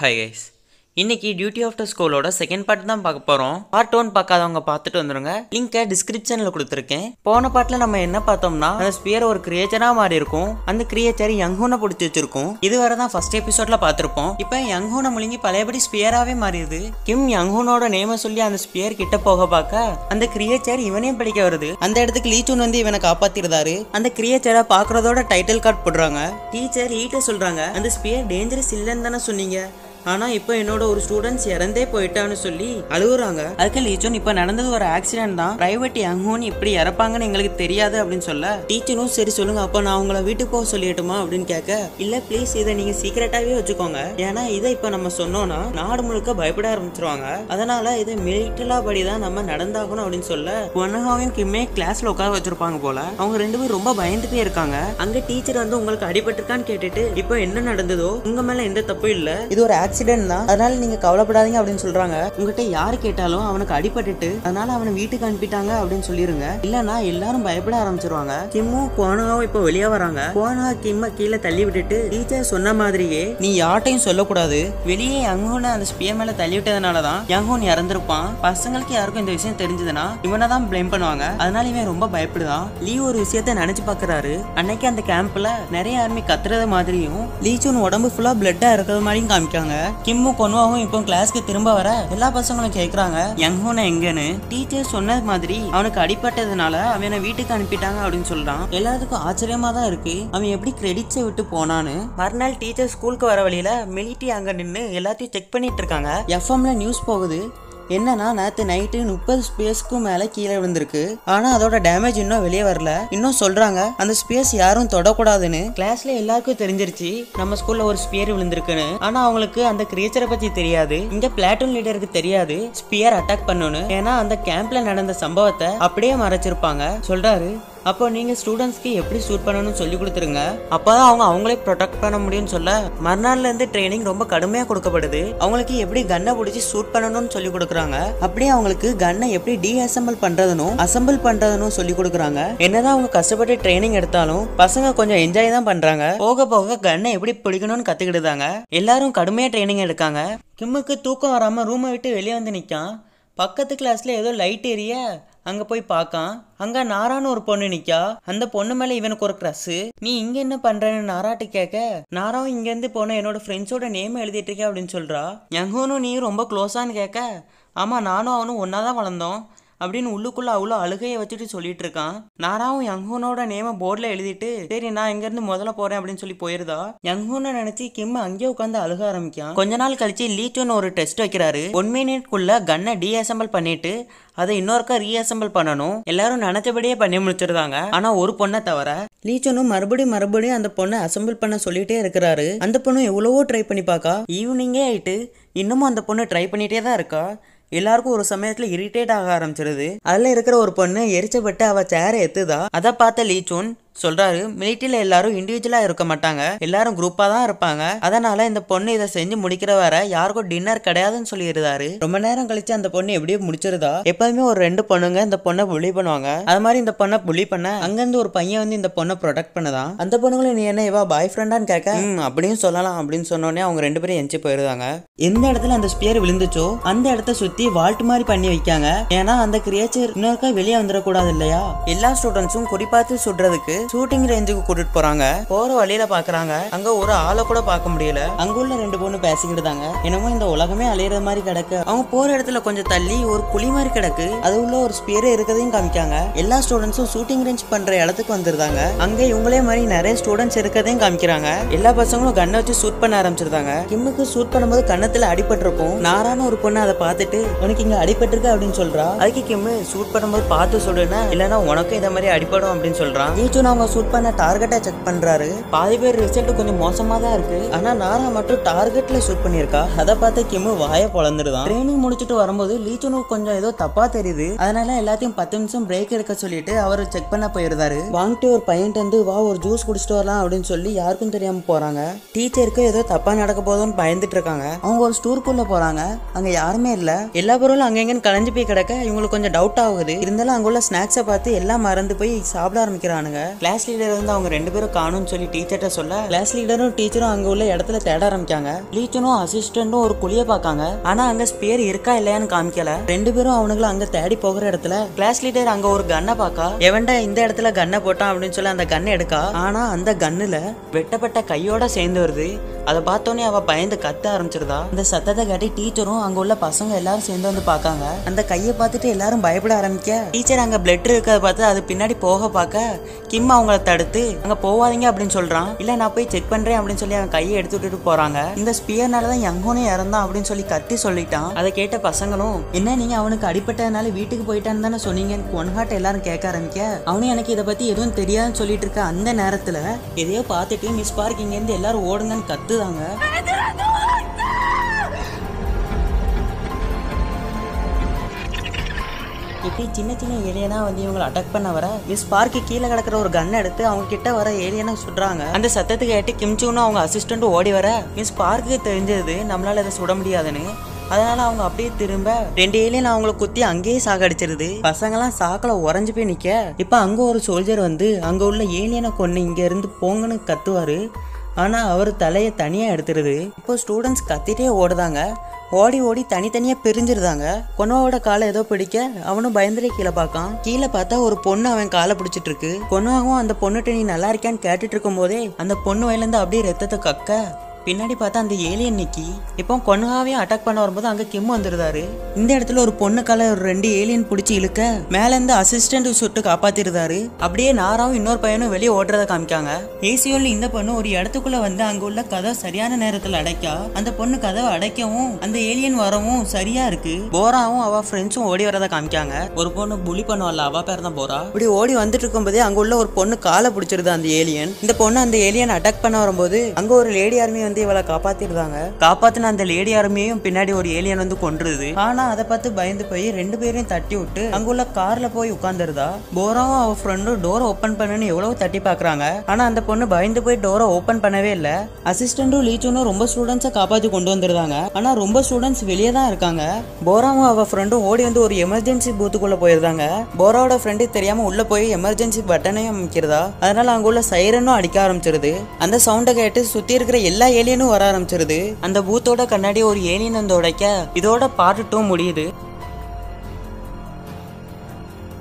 hi guys இன்னைக்கு duty after ஸ்கூலோட second part தான் பார்க்க போகிறோம் பார்ட் ஒன் பார்க்காதவங்க பார்த்துட்டு வந்துருங்க லிங்கை டிஸ்கிரிப்ஷனில் கொடுத்துருக்கேன் போன பார்ட்டில் நம்ம என்ன பார்த்தோம்னா அந்த ஸ்பியர் ஒரு கிரியேச்சராக மாறி இருக்கும் அந்த கிரியேச்சர் யங்ஹூனை பிடிச்சி வச்சிருக்கும் இதுவரை தான் ஃபர்ஸ்ட் எபிசோட்ல பார்த்துருப்போம் இப்போ யங்ஹூனை முழுங்கி பழையபடி ஸ்பியராகவே மாறிடுது கிம் யங்ஹூனோட நேமை சொல்லி அந்த ஸ்பியர் கிட்ட போக பார்க்க அந்த கிரியேச்சர் இவனையும் படிக்க வருது அந்த இடத்துக்கு லீச்சூன் வந்து இவனை காப்பாத்திருந்தாரு அந்த கிரியேச்சரை பார்க்கறதோட டைட்டில் கார்டு போடுறாங்க டீச்சர் ஈட்ட சொல்றாங்க அந்த ஸ்பியர் டேஞ்சரஸ் இல்லைன்னு தானே சொன்னீங்க ஆனா இப்போ என்னோட ஒரு ஸ்டூடெண்ட்ஸ் இறந்தே போயிட்டான்னு சொல்லி அழுகுறாங்க அதுக்கு லீச்சோன் இப்போ நடந்தது ஒரு ஆக்சிடென்ட் தான் பிரைவேட் யங்கோன் இப்படி இறப்பாங்கன்னு எங்களுக்கு தெரியாது அப்படின்னு சொல்ல டீச்சரும் சரி சொல்லுங்க அப்போ நான் உங்களை வீட்டுக்கு போக சொல்லிட்டுமா அப்படின்னு கேட்க இல்ல ப்ளீஸ் இதை நீங்க சீக்கிரட்டாவே வச்சுக்கோங்க ஏன்னா இதை இப்போ நம்ம சொன்னோம்னா நாடு முழுக்க பயப்பட ஆரம்பிச்சிருவாங்க அதனால இதை மிலிட்டலா படி தான் நம்ம நடந்தாகணும் அப்படின்னு சொல்ல ஒன்னகாவையும் கிம்மே கிளாஸ்ல உட்கார வச்சிருப்பாங்க போல அவங்க ரெண்டு பேரும் ரொம்ப பயந்துட்டே இருக்காங்க அங்க டீச்சர் வந்து உங்களுக்கு அடிபட்டிருக்கான்னு கேட்டுட்டு இப்போ என்ன நடந்ததோ உங்க மேல எந்த தப்பும் இல்ல இது ஒரு ஆக்சிடென்ட் தான் அதனால நீங்க கவலைப்படாதீங்க அப்படின்னு சொல்றாங்க உங்ககிட்ட யாரு கேட்டாலும் அவனுக்கு அடிபட்டுட்டு அதனால அவனை வீட்டுக்கு அனுப்பிட்டாங்க அப்படின்னு சொல்லிருங்க இல்லனா எல்லாரும் பயப்பட ஆரம்பிச்சிருவாங்க கிம்மும் குவானுகாவும் இப்போ வெளியே வராங்க குவானுகா கிம்ம கீழே தள்ளி விட்டுட்டு டீச்சர் சொன்ன மாதிரியே நீ யார்ட்டையும் சொல்லக்கூடாது வெளியே யங்கோனை அந்த ஸ்பியர் மேல தள்ளி விட்டதுனால தான் யங்கோன் இறந்திருப்பான் பசங்களுக்கு யாருக்கும் இந்த விஷயம் தெரிஞ்சதுன்னா இவனை தான் ப்ளேம் பண்ணுவாங்க அதனால இவன் ரொம்ப பயப்படுதான் லீ ஒரு விஷயத்த நினைச்சு பாக்குறாரு அன்னைக்கு அந்த கேம்ப்ல நிறைய ஆர்மி கத்துறது மாதிரியும் லீச்சூன் உடம்பு ஃபுல்லா பிளட்டா இருக்கிறது மாதிரியும் காமிக்காங்க கிம்மு கொன்வாவும் இப்போ கிளாஸ்க்கு திரும்ப வர எல்லா பசங்களும் கேக்குறாங்க யங்ஹூனை எங்கன்னு டீச்சர் சொன்னது மாதிரி அவனுக்கு அடிபட்டதுனால அவனை வீட்டுக்கு அனுப்பிட்டாங்க அப்படின்னு சொல்றான் எல்லாத்துக்கும் ஆச்சரியமா தான் இருக்கு அவன் எப்படி கிரெடிட்ஸை விட்டு போனான்னு மறுநாள் டீச்சர் ஸ்கூலுக்கு வர வழியில மிலிட்டி அங்க நின்று எல்லாத்தையும் செக் பண்ணிட்டு இருக்காங்க எஃப்எம்ல நியூஸ் போகுது என்னன்னா நேற்று நைட்டு முப்பது ஸ்பேஸ்க்கும் மேலே கீழே விழுந்திருக்கு ஆனால் அதோட டேமேஜ் இன்னும் வெளியே வரல இன்னும் சொல்றாங்க அந்த ஸ்பேஸ் யாரும் தொடக்கூடாதுன்னு கிளாஸ்ல எல்லாருக்கும் தெரிஞ்சிருச்சு நம்ம ஸ்கூல்ல ஒரு ஸ்பியர் விழுந்திருக்குன்னு ஆனா அவங்களுக்கு அந்த கிரியேச்சரை பத்தி தெரியாது இங்க பிளாட்டூன் லீடருக்கு தெரியாது ஸ்பியர் அட்டாக் பண்ணணும்னு ஏன்னா அந்த கேம்ப்ல நடந்த சம்பவத்தை அப்படியே மறைச்சிருப்பாங்க சொல்றாரு அப்போ நீங்க ஸ்டூடெண்ட்ஸ்க்கு எப்படி ஷூட் பண்ணணும்னு சொல்லி கொடுத்துருங்க அப்பதான் அவங்க அவங்களே ப்ரொடெக்ட் பண்ண முடியும்னு சொல்ல மறுநாள்ல இருந்து ட்ரைனிங் ரொம்ப கடுமையா கொடுக்கப்படுது அவங்களுக்கு எப்படி கன்னை பிடிச்சி ஷூட் பண்ணணும்னு சொல்லி கொடுக்குறாங்க அப்படியே அவங்களுக்கு கன்னை எப்படி டீஅசம்பிள் பண்றதுனும் அசம்பிள் பண்றதுனும் சொல்லி கொடுக்குறாங்க என்னதான் அவங்க கஷ்டப்பட்டு ட்ரைனிங் எடுத்தாலும் பசங்க கொஞ்சம் என்ஜாய் தான் பண்றாங்க போக போக கன்னை எப்படி பிடிக்கணும்னு கத்துக்கிட்டுதாங்க எல்லாரும் கடுமையா ட்ரைனிங் எடுக்காங்க கிம்முக்கு தூக்கம் வராம ரூமை விட்டு வெளியே வந்து நிக்கான் பக்கத்து கிளாஸ்ல ஏதோ லைட் எரிய அங்க போய் பார்க்கான் அங்க நாரான்னு ஒரு பொண்ணு நிக்கா அந்த பொண்ணு மேல இவனுக்கு ஒரு க்ரஷ் நீ இங்க என்ன பண்றன்னு நாராட்டு கேட்க நாராவும் இங்க இருந்து போன என்னோட ஃப்ரெண்ட்ஸோட நேம் எழுதிட்டு இருக்கேன் அப்படின்னு சொல்றா யங்கோனும் நீ ரொம்ப க்ளோஸான்னு கேட்க ஆமா நானும் அவனும் ஒன்னாதான் வளர்ந்தோம் அப்படின்னு உள்ளுக்குள்ள அவ்வளோ அழுகையை வச்சுட்டு சொல்லிட்டு இருக்கான் நாராவும் யங்ஹூனோட நேம போர்டில் எழுதிட்டு சரி நான் இங்கேருந்து முதல்ல போறேன் அப்படின்னு சொல்லி போயிருதா யங்ஹூனை நினைச்சு கிம் அங்கேயே உட்காந்து அழுக ஆரம்பிக்கான் கொஞ்ச நாள் கழிச்சு லீச்சோன்னு ஒரு டெஸ்ட் வைக்கிறாரு ஒன் மினிட்குள்ள கன்னை டீஅசம்பிள் பண்ணிட்டு அதை இன்னொருக்கா ரீஅசம்பிள் பண்ணணும் எல்லாரும் நினைச்சபடியே பண்ணி முடிச்சிருந்தாங்க ஆனா ஒரு பொண்ணை தவிர லீச்சனும் மறுபடியும் மறுபடியும் அந்த பொண்ணை அசம்பிள் பண்ண சொல்லிட்டே இருக்கிறாரு அந்த பொண்ணு எவ்வளவோ ட்ரை பண்ணி பார்க்கா ஈவினிங்கே ஆயிட்டு இன்னமும் அந்த பொண்ணு ட்ரை பண்ணிட்டே தான் இருக்கா எல்லாருக்கும் ஒரு சமயத்துல இரிட்டேட் ஆக ஆரம்பிச்சிருது அதுல இருக்கிற ஒரு பொண்ணு எரிச்சப்பட்டு அவ சேரை எத்துதா அதை பார்த்த லீச்சூன் சொல்றாரு மிலிட்டரியில எல்லாரும் இண்டிவிஜுவலா இருக்க மாட்டாங்க எல்லாரும் குரூப்பா தான் இருப்பாங்க அதனால இந்த பொண்ணு இதை செஞ்சு முடிக்கிற வர யாருக்கும் டின்னர் கிடையாதுன்னு சொல்லியிருந்தாரு ரொம்ப நேரம் கழிச்சு அந்த பொண்ணு எப்படியோ முடிச்சிருதா எப்போதுமே ஒரு ரெண்டு பொண்ணுங்க இந்த பொண்ணை புலி பண்ணுவாங்க அது மாதிரி இந்த பொண்ணை புலி பண்ண அங்கிருந்து ஒரு பையன் வந்து இந்த பொண்ணை ப்ரொடெக்ட் பண்ணதான் அந்த பொண்ணுங்களும் நீ என்ன இவா பாய் ஃப்ரெண்டான்னு கேட்க "ம், அப்படின்னு சொல்லலாம் அப்படின்னு சொன்னோடனே அவங்க ரெண்டு பேரும் எஞ்சி போயிருந்தாங்க எந்த இடத்துல அந்த ஸ்பியர் விழுந்துச்சோ அந்த இடத்த சுத்தி வால்ட் மாதிரி பண்ணி வைக்காங்க ஏன்னா அந்த கிரியேச்சர் இன்னொருக்கா வெளியே வந்துடக்கூடாது இல்லையா எல்லா ஸ்டூடெண்ட்ஸும் குறிப்பாத்து சுடுறதுக்கு ஷூட்டிங் ரேஞ்சுக்கு கூட்டிட்டு போறாங்க போற வழியில பாக்குறாங்க அங்க ஒரு ஆளை கூட பார்க்க முடியல அங்க உள்ள ரெண்டு பொண்ணு பேசிக்கிட்டு இருந்தாங்க என்னமோ இந்த உலகமே அலையிற மாதிரி கிடக்கு அவங்க போற இடத்துல கொஞ்சம் தள்ளி ஒரு குழி மாதிரி கிடக்கு அது உள்ள ஒரு ஸ்பியர் இருக்கதையும் காமிக்காங்க எல்லா ஸ்டூடெண்ட்ஸும் ஷூட்டிங் ரேஞ்ச் பண்ற இடத்துக்கு வந்திருந்தாங்க அங்க இவங்களே மாதிரி நிறைய ஸ்டூடெண்ட்ஸ் இருக்கதையும் காமிக்கிறாங்க எல்லா பசங்களும் கண்ணை வச்சு ஷூட் பண்ண ஆரம்பிச்சிருந்தாங்க கிம்முக்கு ஷூட் பண்ணும்போது கண்ணத்துல அடிபட்டிருக்கும் நாரான ஒரு பொண்ணு அதை பார்த்துட்டு உனக்கு இங்க அடிபட்டிருக்கு அப்படின்னு சொல்றா அதுக்கு கிம்மு ஷூட் பண்ணும்போது பார்த்து சொல்லுன்னா இல்லைன்னா உனக்கும் இதை மாதிரி அடிபடும் அப்படின்னு சொல்றான் ஈச்சுன் அவங்க ஷூட் பண்ண டார்கெட்டை செக் பண்றாரு பாதி பேர் ரிசல்ட் கொஞ்சம் மோசமா தான் இருக்கு ஆனா நாரா மட்டும் டார்கெட்ல ஷூட் பண்ணியிருக்கா அதை பார்த்து கிம்மு வாய பொழந்துடுதான் ட்ரைனிங் முடிச்சுட்டு வரும்போது லீச்சுனுக்கு கொஞ்சம் ஏதோ தப்பா தெரியுது அதனால எல்லாத்தையும் பத்து நிமிஷம் பிரேக் எடுக்க சொல்லிட்டு அவர் செக் பண்ண போயிருந்தாரு வாங்கிட்டு ஒரு பையன்ட்டு வந்து வா ஒரு ஜூஸ் குடிச்சிட்டு வரலாம் அப்படின்னு சொல்லி யாருக்கும் தெரியாம போறாங்க டீச்சருக்கு ஏதோ தப்பா நடக்க போதும்னு பயந்துட்டு இருக்காங்க அவங்க ஒரு ஸ்டோருக்குள்ள போறாங்க அங்க யாருமே இல்ல எல்லா பொருளும் அங்கங்கன்னு கலைஞ்சு போய் கிடக்க இவங்களுக்கு கொஞ்சம் டவுட் ஆகுது இருந்தாலும் அங்குள்ள ஸ்நாக்ஸை பார்த்து எல்லாம் மறந்து போய் சாப்பிட ஆரம்பிக்கிறானுங்க கிளாஸ் லீடர் வந்து அவங்க ரெண்டு பேரும் காணும்னு சொல்லி டீச்சர்கிட்ட சொல்ல கிளாஸ் லீடரும் டீச்சரும் அங்க உள்ள இடத்துல தேட ஆரம்பிக்காங்க டீச்சரும் அசிஸ்டன்ட்டும் ஒரு குழிய பார்க்காங்க ஆனா அங்க ஸ்பேர் இருக்கா இல்லையான்னு காமிக்கல ரெண்டு பேரும் அவனுங்களை அங்க தேடி போகிற இடத்துல கிளாஸ் லீடர் அங்க ஒரு கன்னை பார்க்கா எவன்டா இந்த இடத்துல கன்னை போட்டான் அப்படின்னு சொல்லி அந்த கன்னை எடுக்கா ஆனா அந்த கன்னுல வெட்டப்பட்ட கையோட சேர்ந்து வருது அதை பார்த்தோன்னே அவ பயந்து கத்த ஆரம்பிச்சிருதா இந்த சத்தத்தை காட்டி டீச்சரும் அங்க உள்ள பசங்க எல்லாரும் சேர்ந்து வந்து பார்க்காங்க அந்த கையை பார்த்துட்டு எல்லாரும் பயப்பட ஆரம்பிக்க டீச்சர் அங்க பிளட் இருக்கிறத பார்த்து அது பின்னாடி போக பார்க்க கிம் அவங்கள தடுத்து அங்க போவாதீங்க அப்படின்னு சொல்றான் இல்ல நான் போய் செக் பண்றேன் அப்படின்னு சொல்லி அவன் கையை எடுத்து விட்டுட்டு போறாங்க இந்த ஸ்பியர்னால தான் யங்கோனே இறந்தான் அப்படின்னு சொல்லி கத்தி சொல்லிட்டான் அதை கேட்ட பசங்களும் என்ன நீங்க அவனுக்கு அடிப்பட்டதுனால வீட்டுக்கு போயிட்டான்னு தானே சொன்னீங்கன்னு ஒன் ஹார்ட் எல்லாரும் கேட்க ஆரம்பிக்க அவனும் எனக்கு இதை பத்தி எதுவும் தெரியாதுன்னு சொல்லிட்டு இருக்க அந்த நேரத்துல எதையோ பார்த்துட்டு மிஸ் பார்க் இங்க இருந்து எல்லாரும் ஓடுங்கன்னு கத்துதாங்க இப்படி சின்ன சின்ன ஏலியனா வந்து இவங்களை அட்டாக் பண்ண வர மிஸ் பார்க்கு கீழே கிடக்கிற ஒரு கன் எடுத்து அவங்க கிட்ட வர ஏலியனை சுடுறாங்க அந்த சத்தத்துக்கு கேட்டு கிம்சூன்னு அவங்க அசிஸ்டன்ட் ஓடி வர மிஸ் பார்க்கு தெரிஞ்சது நம்மளால இதை சுட முடியாதுன்னு அதனால அவங்க அப்படியே திரும்ப ரெண்டு ஏலியன் அவங்கள குத்தி அங்கேயே சாகடிச்சிருது பசங்கெல்லாம் சாக்கல உறைஞ்சு போய் நிக்க இப்ப அங்க ஒரு சோல்ஜர் வந்து அங்க உள்ள ஏலியனை கொண்டு இங்க இருந்து போங்கன்னு கத்துவாரு ஆனா அவர் தலையை தனியா எடுத்துருது இப்போ ஸ்டூடெண்ட்ஸ் கத்திட்டே ஓடுதாங்க ஓடி ஓடி தனித்தனியா பிரிஞ்சிருதாங்க கொனோவோட காலை ஏதோ பிடிக்க அவனும் பயந்துட்டே கீழே பார்க்கான் கீழே பார்த்தா ஒரு பொண்ணு அவன் காலை பிடிச்சிட்டு இருக்கு கொனோவும் அந்த பொண்ணுகிட்ட நீ நல்லா இருக்கியான்னு கேட்டுட்டு இருக்கும் போதே அந்த பொண்ணு வயலேருந்து அப்படியே ரத்தத்தை கக்க பின்னாடி பார்த்தா அந்த ஏலியன் நிக்கி இப்போ கொன்னுகாவே அட்டாக் பண்ண வரும்போது அங்க கிம் வந்துருந்தாரு இந்த இடத்துல ஒரு பொண்ணு கால ஒரு ரெண்டு ஏலியன் பிடிச்சி இழுக்க மேல இருந்து அசிஸ்டன்ட் சுட்டு காப்பாத்திருந்தாரு அப்படியே நாராவும் இன்னொரு பையனும் வெளியே ஓடுறத காமிக்காங்க ஏசியோல இந்த பொண்ணு ஒரு இடத்துக்குள்ள வந்து அங்க உள்ள கதவை சரியான நேரத்துல அடைக்கா அந்த பொண்ணு கதவை அடைக்கவும் அந்த ஏலியன் வரவும் சரியா இருக்கு போராவும் அவ ஃப்ரெண்ட்ஸும் ஓடி வரத காமிக்காங்க ஒரு பொண்ணு புலி பண்ணுவாள்ல அவ பேர் தான் போறா இப்படி ஓடி வந்துட்டு இருக்கும்போதே அங்க உள்ள ஒரு பொண்ணு காலை பிடிச்சிருது அந்த ஏலியன் இந்த பொண்ணு அந்த ஏலியன் அட்டாக் பண்ண வரும்போது அங்க ஒரு லேடி ஆர்மி வந்து இவளை காப்பாத்திருந்தாங்க காப்பாத்தின அந்த லேடி ஆர்மியையும் பின்னாடி ஒரு ஏலியன் வந்து கொன்றுது ஆனா அதை பார்த்து பயந்து போய் ரெண்டு பேரையும் தட்டி விட்டு அங்க உள்ள கார்ல போய் உட்கார்ந்துருதா போராவும் அவ ஃப்ரெண்டும் டோரை ஓபன் பண்ணுன்னு எவ்வளவு தட்டி பாக்குறாங்க ஆனா அந்த பொண்ணு பயந்து போய் டோரை ஓபன் பண்ணவே இல்ல அசிஸ்டன்டும் லீச்சனும் ரொம்ப ஸ்டூடெண்ட்ஸை காப்பாத்தி கொண்டு வந்திருந்தாங்க ஆனா ரொம்ப ஸ்டூடெண்ட்ஸ் வெளியே தான் இருக்காங்க போராவும் அவ ஃப்ரெண்டும் ஓடி வந்து ஒரு எமர்ஜென்சி பூத்துக்குள்ள போயிருந்தாங்க போராவோட ஃப்ரெண்டு தெரியாம உள்ள போய் எமர்ஜென்சி பட்டனையும் அமைக்கிறதா அதனால அங்க உள்ள சைரனும் அடிக்க ஆரம்பிச்சிருது அந்த சவுண்டை கேட்டு சுத்தி இருக்கிற எல்லா ஏலியனும் வர ஆரம்பிச்சிருது அந்த பூத்தோட கண்ணாடி ஒரு ஏலியன் வந்து உடைக்க இதோட பார்ட் டூ முடியுது